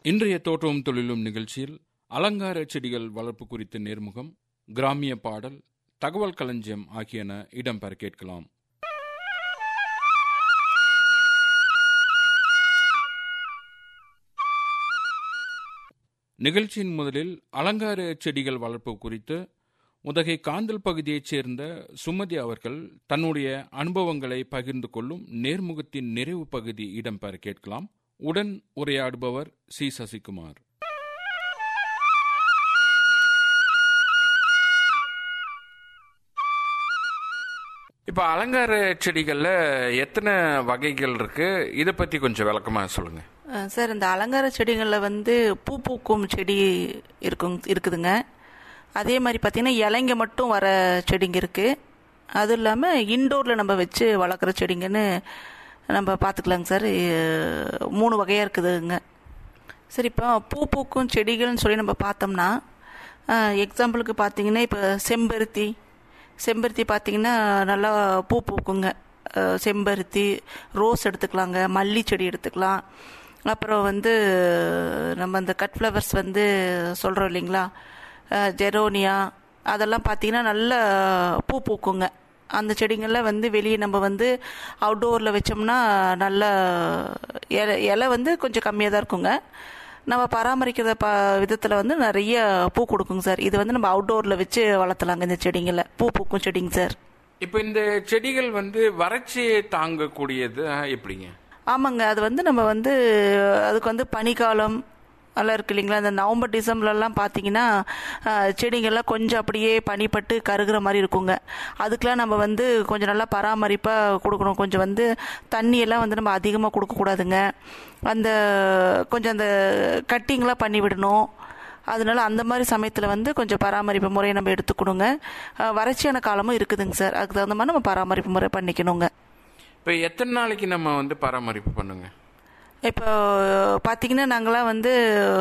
இன்றைய தோற்றமும் தொழிலும் நிகழ்ச்சியில் அலங்கார செடிகள் வளர்ப்பு குறித்த நேர்முகம் கிராமிய பாடல் தகவல் களஞ்சியம் ஆகியன இடம்பெற கேட்கலாம் நிகழ்ச்சியின் முதலில் அலங்கார செடிகள் வளர்ப்பு குறித்து உதகை காந்தல் பகுதியைச் சேர்ந்த சுமதி அவர்கள் தன்னுடைய அனுபவங்களை பகிர்ந்து கொள்ளும் நேர்முகத்தின் நிறைவு பகுதி இடம்பெற கேட்கலாம் உடன் உரையாடுபவர் சி சசிகுமார் இப்போ அலங்கார செடிகளில் எத்தனை வகைகள் இருக்கு இதை பற்றி கொஞ்சம் விளக்கமாக சொல்லுங்க அஹ் சார் இந்த அலங்கார செடிகளில் வந்து பூ பூக்கும் செடி இருக்கும் இருக்குதுங்க அதே மாதிரி பார்த்தீங்கன்னா இலைங்க மட்டும் வர செடிங்க இருக்குது அதுவும் இல்லாமல் இன்டோரில் நம்ம வச்சு வளர்க்குற செடிங்கன்னு நம்ம பார்த்துக்கலாங்க சார் அஹ் மூணு வகையாக இருக்குதுங்க சரி இப்போ பூ பூக்கும் செடிகள்னு சொல்லி நம்ம பார்த்தோம்னா எக்ஸாம்பிளுக்கு பார்த்தீங்கன்னா இப்போ செம்பருத்தி செம்பருத்தி பார்த்தீங்கன்னா நல்லா பூ பூக்குங்க அஹ் செம்பருத்தி ரோஸ் எடுத்துக்கலாங்க மல்லி செடி எடுத்துக்கலாம் அப்புறம் வந்து நம்ம இந்த கட் ஃப்ளவர்ஸ் வந்து சொல்கிறோம் இல்லைங்களா அஹ் ஜெரோனியா அதெல்லாம் பார்த்தீங்கன்னா நல்ல பூ பூக்குங்க அந்த செடிங்கள்லாம் வந்து வெளியே நம்ம வந்து அவுட்டோரில் வச்சோம்னா நல்ல இலை இலை வந்து கொஞ்சம் கம்மியாக தான் இருக்குங்க நம்ம பராமரிக்கிற ப விதத்தில் வந்து நிறைய பூ கொடுக்குங்க சார் இது வந்து நம்ம அவுட்டோரில் வச்சு வளர்த்தலாங்க இந்த செடிங்களை பூ பூக்கும் செடிங்க சார் இப்போ இந்த செடிகள் வந்து வறட்சியை தாங்கக்கூடியது அஹ், எப்படிங்க ஆமாங்க அது வந்து நம்ம வந்து அதுக்கு வந்து பனிக்காலம் எல்லாம் இருக்கு இல்லைங்களா இந்த நவம்பர் டிசம்பர்லாம் பார்த்தீங்கன்னா அஹ், செடிங்கெல்லாம் கொஞ்சம் அப்படியே பனிப்பட்டு கருகிற மாதிரி இருக்குங்க அதுக்கெலாம் நம்ம வந்து கொஞ்சம் நல்லா பராமரிப்பாக கொடுக்கணும் கொஞ்சம் வந்து தண்ணியெல்லாம் வந்து நம்ம அதிகமாக கொடுக்கக்கூடாதுங்க அந்த கொஞ்சம் அந்த கட்டிங்லாம் பண்ணி விடணும் அதனால அந்த மாதிரி சமயத்தில் வந்து கொஞ்சம் பராமரிப்பு முறையை நம்ம எடுத்துக்கணுங்க அஹ், வறட்சியான காலமும் இருக்குதுங்க சார் அதுக்கு தகுந்த மாதிரி நம்ம பராமரிப்பு முறை பண்ணிக்கணுங்க இப்போ எத்தனை நாளைக்கு நம்ம வந்து பராமரிப்பு பண்ணுங்க இப்போ பார்த்தீங்கன்னா நாங்களாம் வந்து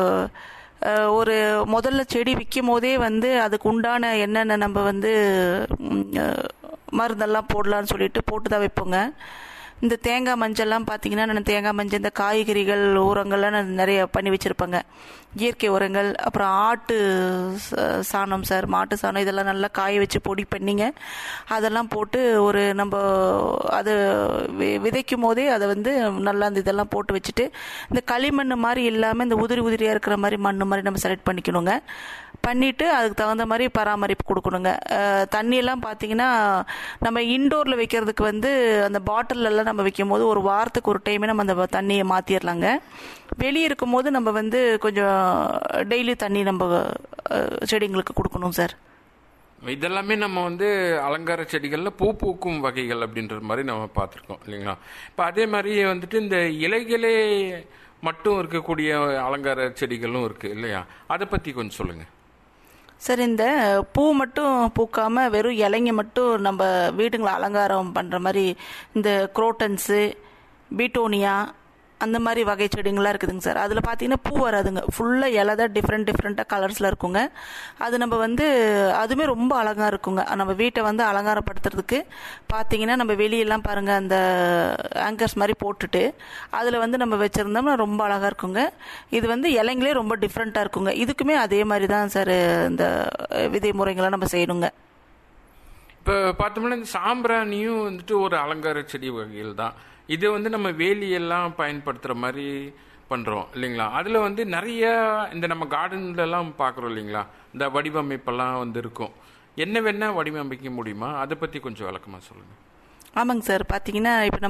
அஹ், ஒரு முதல்ல செடி விற்கும் போதே வந்து அதுக்கு உண்டான என்னென்ன நம்ம வந்து ம், அஹ், மருந்தெல்லாம் போடலாம்னு சொல்லிட்டு போட்டு தான் வைப்போங்க இந்த தேங்காய் மஞ்சள்லாம் பார்த்தீங்கன்னா நான் தேங்காய் மஞ்சள் இந்த காய்கறிகள் உரங்கள்லாம் நான் நிறைய பண்ணி வச்சுருப்பேங்க இயற்கை உரங்கள் அப்புறம் ஆட்டு ச- சாணம் சார் மாட்டு சாணம் இதெல்லாம் நல்லா காய வச்சு பொடி பண்ணிங்க அதெல்லாம் போட்டு ஒரு நம்ம அது வி- விதைக்கும் போதே அதை வந்து நல்லா அந்த இதெல்லாம் போட்டு வச்சுட்டு இந்த களிமண் மாதிரி இல்லாமல் இந்த உதிரி உதிரியாக இருக்கிற மாதிரி மண் மாதிரி நம்ம செலக்ட் பண்ணிக்கணுங்க பண்ணிட்டு அதுக்கு தகுந்த மாதிரி பராமரிப்பு கொடுக்கணுங்க அஹ், தண்ணியெல்லாம் பார்த்தீங்கன்னா நம்ம இன்டோரில் வைக்கிறதுக்கு வந்து அந்த பாட்டில் எல்லாம் நம்ம வைக்கும் போது ஒரு வாரத்துக்கு ஒரு டைமே நம்ம அந்த தண்ணியை மாற்றிடலாங்க வெளியே இருக்கும் போது நம்ம வந்து கொஞ்சம் டெய்லி தண்ணி நம்ம அஹ், செடிங்களுக்கு கொடுக்கணும் சார் இதெல்லாமே நம்ம வந்து அலங்கார செடிகளில் பூ பூக்கும் வகைகள் அப்படின்ற மாதிரி நம்ம பார்த்துருக்கோம் இல்லைங்களா இப்போ அதே மாதிரி வந்துட்டு இந்த இலைகளே மட்டும் இருக்கக்கூடிய அலங்கார செடிகளும் இருக்கு இல்லையா அதை பற்றி கொஞ்சம் சொல்லுங்க சார் இந்த பூ மட்டும் பூக்காம வெறும் இலைங்க மட்டும் நம்ம வீடுங்களை அலங்காரம் பண்ணுற மாதிரி இந்த குரோட்டன்ஸு பீட்டோனியா அந்த மாதிரி வகை செடிங்களாம் இருக்குதுங்க சார் அதில் பார்த்தீங்கன்னா பூ வராதுங்க ஃபுல்லாக இலை தான் டிஃப்ரெண்ட் டிஃப்ரெண்ட்டாக கலர்ஸில் இருக்குங்க அது நம்ம வந்து அதுவுமே ரொம்ப அழகாக இருக்குங்க நம்ம வீட்டை வந்து அலங்காரப்படுத்துறதுக்கு பார்த்தீங்கன்னா நம்ம வெளியெல்லாம் பாருங்கள் அந்த ஆங்கர்ஸ் மாதிரி போட்டுட்டு அதில் வந்து நம்ம வச்சுருந்தோம்னா ரொம்ப அழகாக இருக்குங்க இது வந்து இலைங்களே ரொம்ப டிஃப்ரெண்ட்டாக இருக்குங்க இதுக்குமே அதே மாதிரி தான் சார் இந்த விதை முறைகளை நம்ம செய்யணுங்க இப்போ பார்த்தோம்னா இந்த சாம்பிராணியும் வந்துட்டு ஒரு அலங்கார செடி வகைகள் தான் இது வந்து நம்ம வேலியெல்லாம் பயன்படுத்துகிற மாதிரி பண்ணுறோம் இல்லைங்களா அதில் வந்து நிறைய இந்த நம்ம கார்டன்லலாம் பார்க்குறோம் இல்லைங்களா இந்த வடிவமைப்பெல்லாம் வந்து இருக்கும் என்ன வேணா வடிவமைக்க முடியுமா அதை பற்றி கொஞ்சம் விளக்கமாக சொல்லுங்கள் ஆமாங்க சார் பார்த்தீங்கன்னா இப்போ